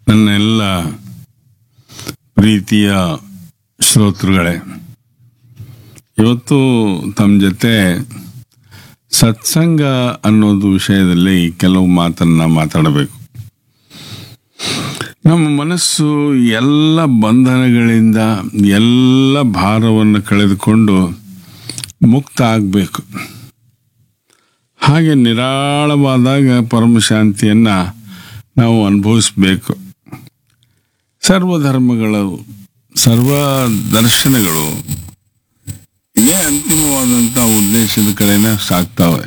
ನನ್ನೆಲ್ಲ ಪ್ರೀತಿಯ ಶ್ರೋತೃಗಳೇ ಇವತ್ತು ತಮ್ಮ ಜೊತೆ ಸತ್ಸಂಗ ಅನ್ನೋದು ವಿಷಯದಲ್ಲಿ ಕೆಲವು ಮಾತನ್ನ ಮಾತಾಡಬೇಕು ನಮ್ಮ ಮನಸ್ಸು ಎಲ್ಲ ಬಂಧನಗಳಿಂದ ಎಲ್ಲ ಭಾರವನ್ನು ಕಳೆದುಕೊಂಡು ಮುಕ್ತ ಆಗಬೇಕು ಹಾಗೆ ನಿರಾಳವಾದಾಗ ಪರಮಶಾಂತಿಯನ್ನು ನಾವು ಅನುಭವಿಸ್ಬೇಕು ಸರ್ವಧರ್ಮಗಳು ಸರ್ವ ದರ್ಶನಗಳು ಇದೇ ಅಂತಿಮವಾದಂಥ ಉದ್ದೇಶದ ಕಡೆನೇ ಸಾಗ್ತಾವೆ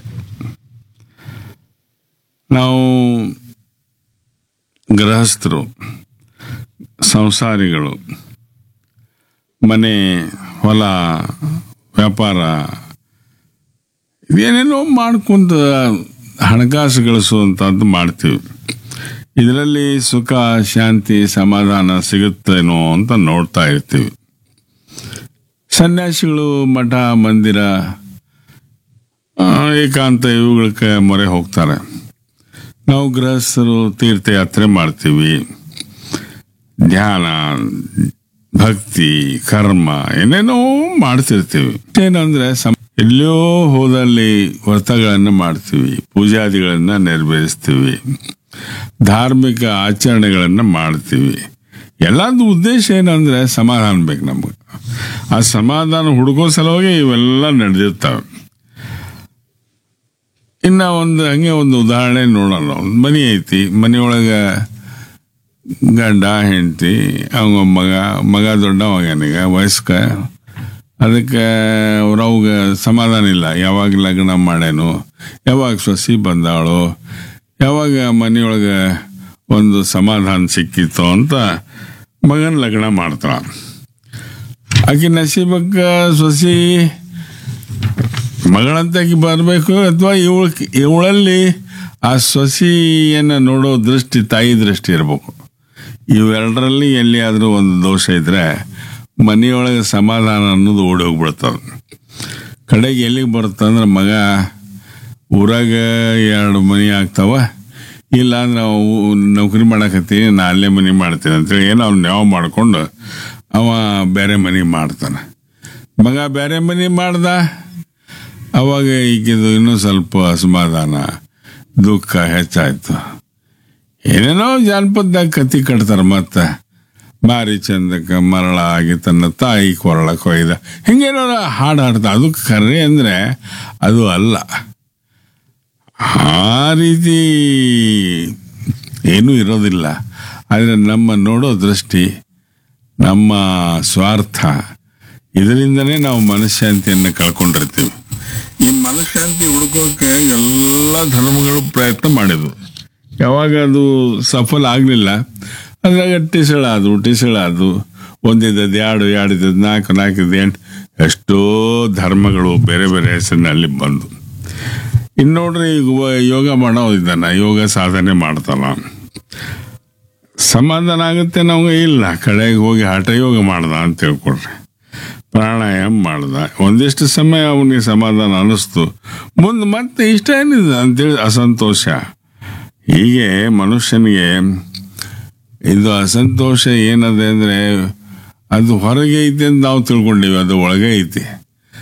ನಾವು ಗೃಹಸ್ಥರು ಸಂಸಾರಿಗಳು ಮನೆ ಹೊಲ ವ್ಯಾಪಾರ ಇದೇನೇನೋ ಮಾಡ್ಕೊಂತ ಹಣಕಾಸು ಗಳಿಸುವಂಥದ್ದು ಮಾಡ್ತೀವಿ ಇದರಲ್ಲಿ ಸುಖ ಶಾಂತಿ ಸಮಾಧಾನ ಸಿಗುತ್ತೇನೋ ಅಂತ ನೋಡ್ತಾ ಇರ್ತೀವಿ ಸನ್ಯಾಸಿಗಳು ಮಠ ಮಂದಿರ ಆ, ಏಕಾಂತ ಇವುಗಳಕ್ಕೆ ಮೊರೆ ಹೋಗ್ತಾರೆ ನಾವು ಗೃಹಸ್ಥರು ತೀರ್ಥಯಾತ್ರೆ ಮಾಡ್ತೀವಿ ಧ್ಯಾನ ಭಕ್ತಿ ಕರ್ಮ ಏನೇನೋ ಮಾಡ್ತಿರ್ತೀವಿ ಏನಂದ್ರೆ ಸಮ ಎಲ್ಲೋ ಹೋದಲ್ಲಿ ವ್ರತಗಳನ್ನು ಮಾಡ್ತೀವಿ ಪೂಜಾದಿಗಳನ್ನ ನೆರವೇರಿಸ್ತೀವಿ ಧಾರ್ಮಿಕ ಆಚರಣೆಗಳನ್ನು ಮಾಡ್ತೀವಿ ಎಲ್ಲಾದ ಉದ್ದೇಶ ಏನಂದ್ರೆ ಸಮಾಧಾನ ಬೇಕು ನಮ್ಗೆ ಆ ಸಮಾಧಾನ ಹುಡುಕೋ ಸಲುವಾಗಿ ಇವೆಲ್ಲ ನಡೆದಿರ್ತವೆ ಇನ್ನ ಒಂದು ಹಂಗೆ ಒಂದು ಉದಾಹರಣೆ ನೋಡೋಣ ಒಂದು ಮನೆ ಐತಿ ಮನೆಯೊಳಗೆ ಗಂಡ ಹೆಂಡತಿ ಅವಂಗ ಮಗ ಮಗ ದೊಡ್ಡವಗನಿಗ ವಯಸ್ಕ ಅದಕ್ಕೆ ಅವ್ರವಾಗ ಸಮಾಧಾನ ಇಲ್ಲ ಯಾವಾಗ ಲಗ್ನ ಮಾಡ್ಯಾನು ಯಾವಾಗ ಸೊಸಿ ಬಂದಾಳು ಯಾವಾಗ ಮನೆಯೊಳಗೆ ಒಂದು ಸಮಾಧಾನ ಸಿಕ್ಕಿತ್ತು ಅಂತ ಮಗನ ಲಗ್ನ ಮಾಡ್ತಾಳ ಆಕೆ ನಸೀಬಕ್ಕ ಸೊಸಿ ಮಗಳಂತಾಗಿ ಬರಬೇಕು ಅಥವಾ ಇವಳ ಇವಳಲ್ಲಿ ಆ ಸೊಸಿಯನ್ನು ನೋಡೋ ದೃಷ್ಟಿ ತಾಯಿ ದೃಷ್ಟಿ ಇರಬೇಕು ಇವೆರಡರಲ್ಲಿ ಎಲ್ಲಿಯಾದರೂ ಒಂದು ದೋಷ ಇದ್ರೆ ಮನೆಯೊಳಗೆ ಸಮಾಧಾನ ಅನ್ನೋದು ಓಡಿ ಹೋಗ್ಬಿಡ್ತದೆ ಕಡೆಗೆ ಎಲ್ಲಿಗೆ ಬರುತ್ತೆ ಅಂದ್ರೆ ಮಗ ಊರಾಗ ಎರಡು ಮನೆ ಆಗ್ತಾವ ಇಲ್ಲ ಅಂದ್ರೆ ನಾವು ನೌಕರಿ ಮಾಡಕತ್ತೀನಿ ನಾ ಅಲ್ಲೇ ಮನೆ ಮಾಡ್ತೀನಿ ಅಂತೇಳಿ ಏನೋ ಅವ್ನು ಯಾವ ಮಾಡ್ಕೊಂಡು ಅವ ಬೇರೆ ಮನೆ ಮಾಡ್ತಾನೆ ಮಗ ಬೇರೆ ಮನೆ ಮಾಡ್ದ ಅವಾಗ ಈಗಿದು ಇನ್ನೂ ಸ್ವಲ್ಪ ಅಸಮಾಧಾನ ದುಃಖ ಹೆಚ್ಚಾಯ್ತು ಏನೇನೋ ಜಾನಪದದಾಗ ಕತಿ ಕಟ್ತಾರೆ ಮತ್ತೆ ಭಾರಿ ಚಂದಕ್ಕೆ ಮರಳ ಆಗಿ ತನ್ನ ತಾಯಿ ಕೊರಳ ಕೊಯ್ದ ಹಿಂಗೇನೋ ಹಾಡು ಹಾಡ್ತಾ ಅದು ಕರೆ ಅಂದರೆ ಅದು ಅಲ್ಲ ಆ ರೀತಿ ಏನೂ ಇರೋದಿಲ್ಲ ಆದರೆ ನಮ್ಮ ನೋಡೋ ದೃಷ್ಟಿ ನಮ್ಮ ಸ್ವಾರ್ಥ ಇದರಿಂದನೇ ನಾವು ಮನಃಶಾಂತಿಯನ್ನು ಕಳ್ಕೊಂಡಿರ್ತೀವಿ ಈ ಮನಃಶಾಂತಿ ಹುಡುಕೋಕೆ ಎಲ್ಲ ಧರ್ಮಗಳು ಪ್ರಯತ್ನ ಮಾಡಿದ್ವು ಯಾವಾಗ ಅದು ಸಫಲ ಆಗಲಿಲ್ಲ ಅದ್ರಾಗ ಟಿಸಳ ಅದು ಟಿಸಳ ಅದು ಒಂದಿದ್ದದ್ದು ಎರಡು ಎರಡಿದ್ದದ್ದು ನಾಲ್ಕು ನಾಲ್ಕಿದ್ದು ಎಂಟು ಎಷ್ಟೋ ಧರ್ಮಗಳು ಬೇರೆ ಬೇರೆ ಹೆಸರಿನಲ್ಲಿ ಬಂದು ಇನ್ನು ನೋಡ್ರಿ ಈಗ ವ- ಯೋಗ ಮಾಡೋದಿದ್ದಾನ ಯೋಗ ಸಾಧನೆ ಮಾಡ್ತಾನ ಸಮಾಧಾನ ಆಗುತ್ತೆ ನಮ್ಗೆ ಇಲ್ಲ ಕಡೆಗೆ ಹೋಗಿ ಹಠ ಯೋಗ ಮಾಡ್ದ ಅಂತ ತಿಳ್ಕೊಳ್ರಿ ಪ್ರಾಣಾಯಾಮ ಮಾಡ್ದ ಒಂದಿಷ್ಟು ಸಮಯ ಅವನಿಗೆ ಸಮಾಧಾನ ಅನ್ನಿಸ್ತು ಮುಂದೆ ಮತ್ತೆ ಇಷ್ಟ ಏನಿದೆ ಅಂತೇಳಿ ಅಸಂತೋಷ ಹೀಗೆ ಮನುಷ್ಯನಿಗೆ ಇದು ಅಸಂತೋಷ ಏನದೆ ಅಂದರೆ ಅದು ಹೊರಗೆ ಐತೆ ಅಂತ ನಾವು ತಿಳ್ಕೊಂಡಿವಿ ಅದು ಒಳಗೆ ಐತಿ